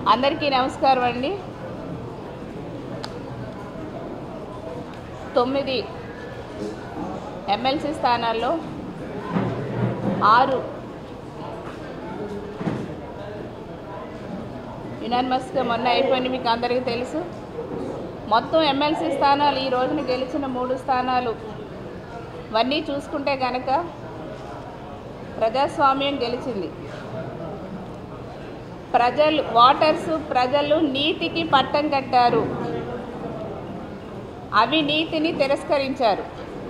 అందరికీ నమస్కారం అండి తొమ్మిది ఎమ్మెల్సీ స్థానాల్లో ఆరు యునానిమస్గా మొన్న అయిపోయింది మీకు అందరికీ తెలుసు మొత్తం ఎమ్మెల్సీ స్థానాలు ఈ రోజున గెలిచిన మూడు స్థానాలు ఇవన్నీ చూసుకుంటే కనుక ప్రజాస్వామ్యం గెలిచింది ప్రజలు ఓటర్స్ ప్రజలు నీతికి పట్టం కట్టారు అవినీతిని తిరస్కరించారు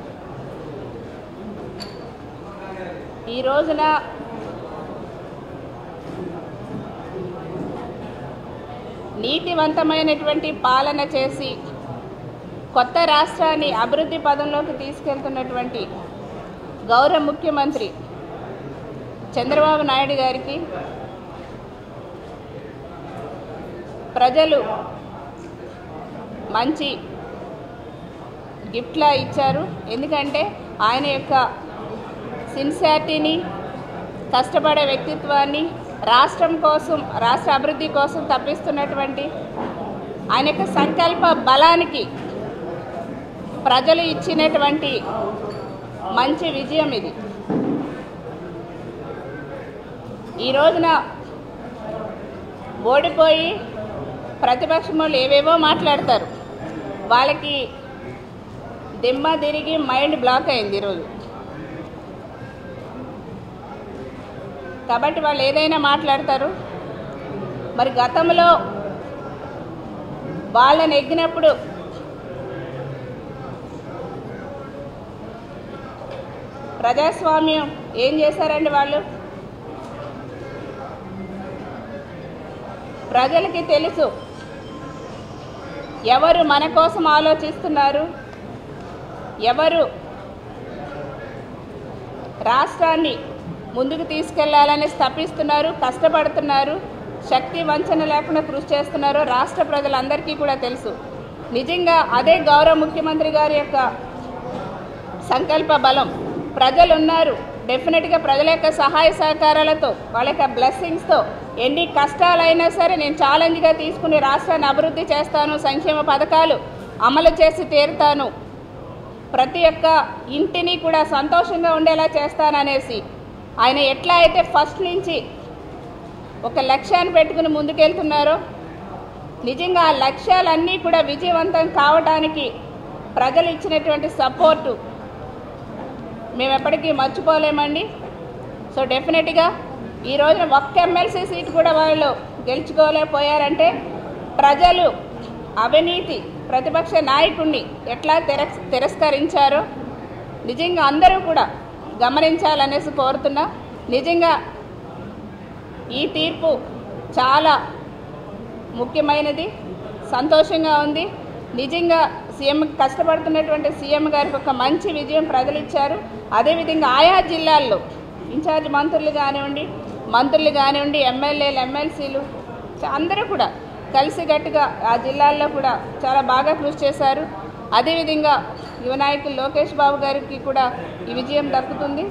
ఈ రోజున నీతివంతమైనటువంటి పాలన చేసి కొత్త రాష్ట్రాన్ని అభివృద్ధి పదంలోకి తీసుకెళ్తున్నటువంటి గౌరవ ముఖ్యమంత్రి చంద్రబాబు నాయుడు గారికి ప్రజలు మంచి గిఫ్ట్లా ఇచ్చారు ఎందుకంటే ఆయన యొక్క సిన్సియారిటీని కష్టపడే వ్యక్తిత్వాన్ని రాష్ట్రం కోసం రాష్ట్ర అభివృద్ధి కోసం తప్పిస్తున్నటువంటి ఆయన యొక్క సంకల్ప బలానికి ప్రజలు ఇచ్చినటువంటి మంచి విజయం ఇది ఈ రోజున ఓడిపోయి ప్రతిపక్షం వాళ్ళు ఏవేవో మాట్లాడతారు వాళ్ళకి దిమ్మ తిరిగి మైండ్ బ్లాక్ అయింది ఈరోజు కాబట్టి వాళ్ళు ఏదైనా మాట్లాడతారు మరి గతంలో వాళ్ళని ఎగ్గినప్పుడు ప్రజాస్వామ్యం ఏం చేశారండి వాళ్ళు ప్రజలకి తెలుసు ఎవరు మన కోసం ఆలోచిస్తున్నారు ఎవరు రాష్ట్రాన్ని ముందుకు తీసుకెళ్లాలని స్థపిస్తున్నారు కష్టపడుతున్నారు శక్తి వంచన లేకుండా కృషి చేస్తున్నారు రాష్ట్ర ప్రజలందరికీ కూడా తెలుసు నిజంగా అదే గౌరవ ముఖ్యమంత్రి గారి యొక్క సంకల్ప బలం ప్రజలు ఉన్నారు డెఫినెట్గా ప్రజల యొక్క సహాయ సహకారాలతో వాళ్ళ యొక్క బ్లెస్సింగ్స్తో ఎన్ని కష్టాలైనా సరే నేను ఛాలెంజ్గా తీసుకుని రాష్ట్రాన్ని అభివృద్ధి చేస్తాను సంక్షేమ పథకాలు అమలు చేసి తీరుతాను ప్రతి ఒక్క ఇంటిని కూడా సంతోషంగా ఉండేలా చేస్తాననేసి ఆయన ఎట్లా అయితే ఫస్ట్ నుంచి ఒక లక్ష్యాన్ని పెట్టుకుని ముందుకెళ్తున్నారో నిజంగా ఆ లక్ష్యాలన్నీ కూడా విజయవంతం కావడానికి ప్రజలు ఇచ్చినటువంటి సపోర్టు మేము ఎప్పటికీ మర్చిపోలేమండి సో డెఫినెట్గా ఈ రోజున ఒక్క ఎమ్మెల్సీ సీట్ కూడా వాళ్ళు గెలుచుకోలేకపోయారంటే ప్రజలు అవినీతి ప్రతిపక్ష నాయకుడిని ఎట్లా తిరస్ తిరస్కరించారో నిజంగా అందరూ కూడా గమనించాలనేసి కోరుతున్నా నిజంగా ఈ తీర్పు చాలా ముఖ్యమైనది సంతోషంగా ఉంది నిజంగా సీఎం కష్టపడుతున్నటువంటి సీఎం గారికి ఒక మంచి విజయం ప్రజలు ఇచ్చారు అదేవిధంగా ఆయా జిల్లాల్లో ఇన్ఛార్జ్ మంత్రులు కానివ్వండి మంత్రులు కానివ్వండి ఎమ్మెల్యేలు ఎమ్మెల్సీలు అందరూ కూడా కలిసికట్టుగా ఆ జిల్లాల్లో కూడా చాలా బాగా కృషి చేశారు అదేవిధంగా యువ నాయకులు లోకేష్ బాబు గారికి కూడా ఈ విజయం దక్కుతుంది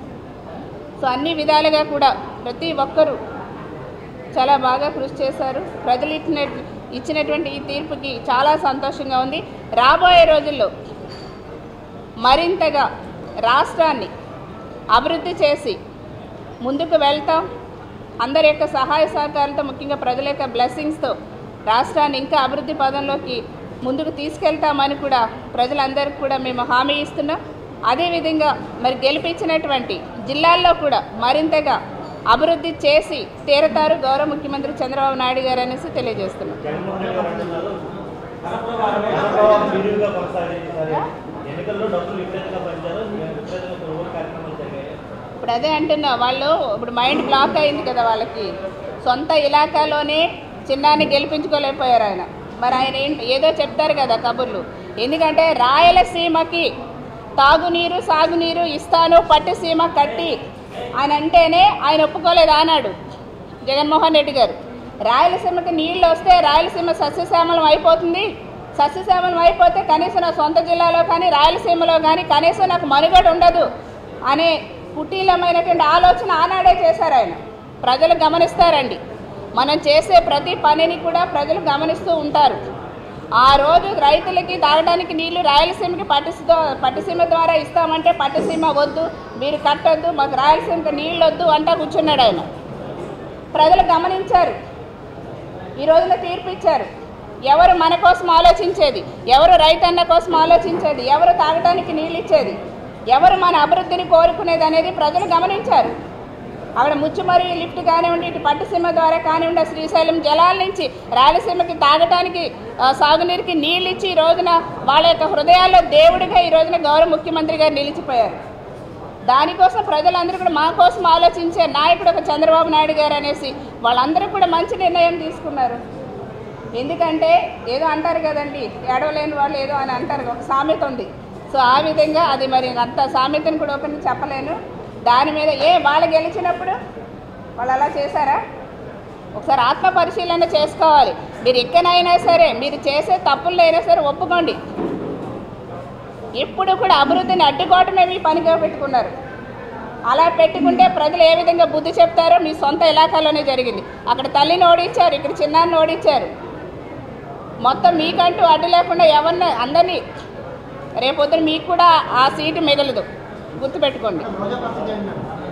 సో అన్ని విధాలుగా కూడా ప్రతి ఒక్కరూ చాలా బాగా కృషి చేశారు ప్రజలు ఇచ్చిన ఇచ్చినటువంటి ఈ తీర్పుకి చాలా సంతోషంగా ఉంది రాబోయే రోజుల్లో మరింతగా రాష్ట్రాన్ని అభివృద్ధి చేసి ముందుకు వెళ్తాం అందరి యొక్క సహాయ సహకారాలతో ముఖ్యంగా ప్రజల యొక్క బ్లెస్సింగ్స్తో రాష్ట్రాన్ని ఇంకా అభివృద్ధి పదంలోకి ముందుకు తీసుకెళ్తామని కూడా ప్రజలందరికీ కూడా మేము హామీ ఇస్తున్నాం అదేవిధంగా మరి గెలిపించినటువంటి జిల్లాల్లో కూడా మరింతగా అభివృద్ధి చేసి తీరతారు గౌరవ ముఖ్యమంత్రి చంద్రబాబు నాయుడు గారు అనేసి తెలియజేస్తున్నాం విరివిగా కొనసాగించారు ఎన్నికల్లో డబ్బులు విపరీతంగా పంచారు విపరీతంగా కొనుగోలు కార్యక్రమాలు జరిగాయి ఇప్పుడు అదే అంటున్నా వాళ్ళు ఇప్పుడు మైండ్ బ్లాక్ అయింది కదా వాళ్ళకి సొంత ఇలాకాలోనే చిన్నాన్ని గెలిపించుకోలేకపోయారు ఆయన మరి ఆయన ఏంటి ఏదో చెప్తారు కదా కబుర్లు ఎందుకంటే రాయలసీమకి తాగునీరు సాగునీరు ఇస్తాను పట్టుసీమ కట్టి ఆయన అంటేనే ఆయన ఒప్పుకోలేదు అన్నాడు జగన్మోహన్ రెడ్డి గారు రాయలసీమకి నీళ్ళు వస్తే రాయలసీమ సస్యశ్యామలం అయిపోతుంది సస్యశ్యామలం అయిపోతే కనీసం నా సొంత జిల్లాలో కానీ రాయలసీమలో కానీ కనీసం నాకు మనుగడ ఉండదు అనే కుటీలమైనటువంటి ఆలోచన ఆనాడే చేశారు ఆయన ప్రజలు గమనిస్తారండి మనం చేసే ప్రతి పనిని కూడా ప్రజలు గమనిస్తూ ఉంటారు ఆ రోజు రైతులకి తాగడానికి నీళ్లు రాయలసీమకి పట్టిసీమ పట్టిసీమ ద్వారా ఇస్తామంటే పట్టిసీమ వద్దు మీరు కట్టొద్దు మాకు రాయలసీమకి నీళ్ళు వద్దు అంటా కూర్చున్నాడు ఆయన ప్రజలు గమనించారు ఈ రోజున తీర్పు ఇచ్చారు ఎవరు మన కోసం ఆలోచించేది ఎవరు రైతన్న కోసం ఆలోచించేది ఎవరు తాగడానికి నీళ్ళు ఇచ్చేది ఎవరు మన అభివృద్ధిని కోరుకునేది అనేది ప్రజలు గమనించారు అక్కడ ముచ్చుమరి లిఫ్ట్ కానివ్వండి ఇటు పట్టుసీమ ద్వారా కానివ్వండి ఆ శ్రీశైలం జలాల నుంచి రాయలసీమకి తాగటానికి ఆ, సాగునీరుకి నీళ్ళు ఇచ్చి ఈ రోజున వాళ్ళ యొక్క హృదయాల్లో దేవుడిగా ఈ రోజున గౌరవ ముఖ్యమంత్రి గారు నిలిచిపోయారు దానికోసం ప్రజలందరూ కూడా మా కోసం ఆలోచించే నాయకుడు ఒక చంద్రబాబు నాయుడు గారు అనేసి వాళ్ళందరూ కూడా మంచి నిర్ణయం తీసుకున్నారు ఎందుకంటే ఏదో అంటారు కదండి ఏడవలేని వాళ్ళు ఏదో అని అంటారు ఒక సామెత ఉంది సో ఆ విధంగా అది మరి అంత సామెతను కూడా ఒకరిని చెప్పలేను దాని మీద ఏ వాళ్ళు గెలిచినప్పుడు వాళ్ళు అలా చేశారా ఒకసారి ఆత్మ పరిశీలన చేసుకోవాలి మీరు ఎక్కడైనా సరే మీరు చేసే తప్పుల్లో అయినా సరే ఒప్పుకోండి ఇప్పుడు కూడా అభివృద్ధిని అడ్డుకోవటమే మీ పనిగా పెట్టుకున్నారు అలా పెట్టుకుంటే ప్రజలు ఏ విధంగా బుద్ధి చెప్తారో మీ సొంత ఇలాకాలోనే జరిగింది అక్కడ తల్లిని ఓడించారు ఇక్కడ చిన్నాన్ని ఓడించారు మొత్తం మీకంటూ అడ్డు లేకుండా ఎవరిని అందరినీ రేపొద్దున మీకు కూడా ఆ సీటు మిగలదు గుర్తుపెట్టుకోండి రోజా పరిస్థితి ఏంటంటే